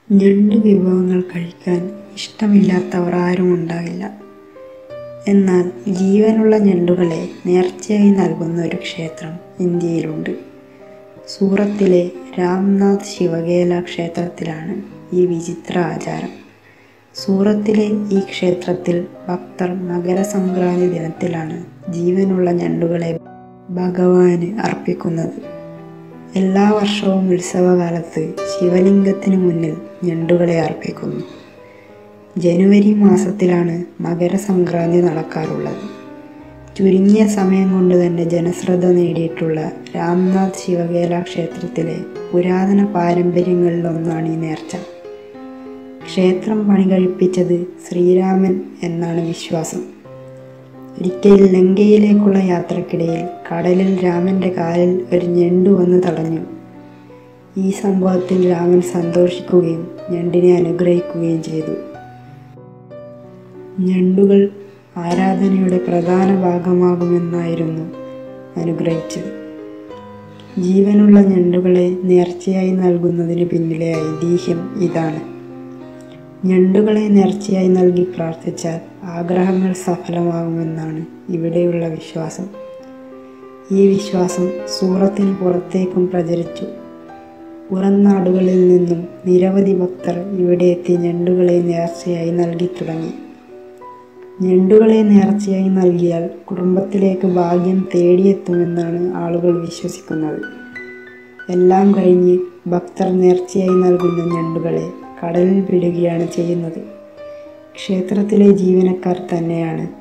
ഞണ്ട് വിഭവങ്ങൾ കഴിക്കാൻ ഇഷ്ടമില്ലാത്തവർ ആരും ഉണ്ടാകില്ല എന്നാൽ ജീവനുള്ള ഞണ്ടുകളെ നേർച്ചയായി നൽകുന്ന ഒരു ക്ഷേത്രം ഇന്ത്യയിലുണ്ട് സൂറത്തിലെ രാംനാഥ് ശിവകേല ക്ഷേത്രത്തിലാണ് ഈ വിചിത്ര ആചാരം സൂറത്തിലെ ഈ ക്ഷേത്രത്തിൽ ഭക്തർ മകരസംക്രാന്തി ദിനത്തിലാണ് ജീവനുള്ള ഞണ്ടുകളെ ഭഗവാന് അർപ്പിക്കുന്നത് എല്ലാ വർഷവും ഉത്സവകാലത്ത് ശിവലിംഗത്തിന് മുന്നിൽ ഞണ്ടുകളെ അർപ്പിക്കുന്നു ജനുവരി മാസത്തിലാണ് മകരസംക്രാന്തി നടക്കാറുള്ളത് ചുരുങ്ങിയ സമയം കൊണ്ട് തന്നെ ജനശ്രദ്ധ നേടിയിട്ടുള്ള രാംനാഥ് ശിവകേല ക്ഷേത്രത്തിലെ പുരാതന പാരമ്പര്യങ്ങളിലൊന്നാണ് ഈ നേർച്ച ക്ഷേത്രം പണി കഴിപ്പിച്ചത് ശ്രീരാമൻ എന്നാണ് വിശ്വാസം ഒരിക്കൽ ലങ്കയിലേക്കുള്ള യാത്രക്കിടയിൽ കടലിൽ രാമൻ്റെ കാലിൽ ഒരു ഞണ്ടു വന്ന് തടഞ്ഞു ഈ സംഭവത്തിൽ രാമൻ സന്തോഷിക്കുകയും ഞണ്ടിനെ അനുഗ്രഹിക്കുകയും ചെയ്തു ഞണ്ടുകൾ ആരാധനയുടെ പ്രധാന ഭാഗമാകുമെന്നായിരുന്നു അനുഗ്രഹിച്ചത് ജീവനുള്ള ഞണ്ടുകളെ നേർച്ചയായി നൽകുന്നതിന് പിന്നിലെ ഐതിഹ്യം ഇതാണ് ഞണ്ടുകളെ നേർച്ചയായി നൽകി പ്രാർത്ഥിച്ചാൽ ആഗ്രഹങ്ങൾ സഫലമാകുമെന്നാണ് ഇവിടെയുള്ള വിശ്വാസം ഈ വിശ്വാസം സൂറത്തിന് പുറത്തേക്കും പ്രചരിച്ചു പുറം നാടുകളിൽ നിന്നും നിരവധി ഭക്തർ ഇവിടെ എത്തി ഞണ്ടുകളെ നേർച്ചയായി നൽകി തുടങ്ങി ഞണ്ടുകളെ നേർച്ചയായി നൽകിയാൽ കുടുംബത്തിലേക്ക് ഭാഗ്യം തേടിയെത്തുമെന്നാണ് ആളുകൾ വിശ്വസിക്കുന്നത് എല്ലാം കഴിഞ്ഞ് ഭക്തർ നേർച്ചയായി നൽകുന്ന ഞണ്ടുകളെ കടലിൽ വിടുകയാണ് ചെയ്യുന്നത് ക്ഷേത്രത്തിലെ ജീവനക്കാർ തന്നെയാണ്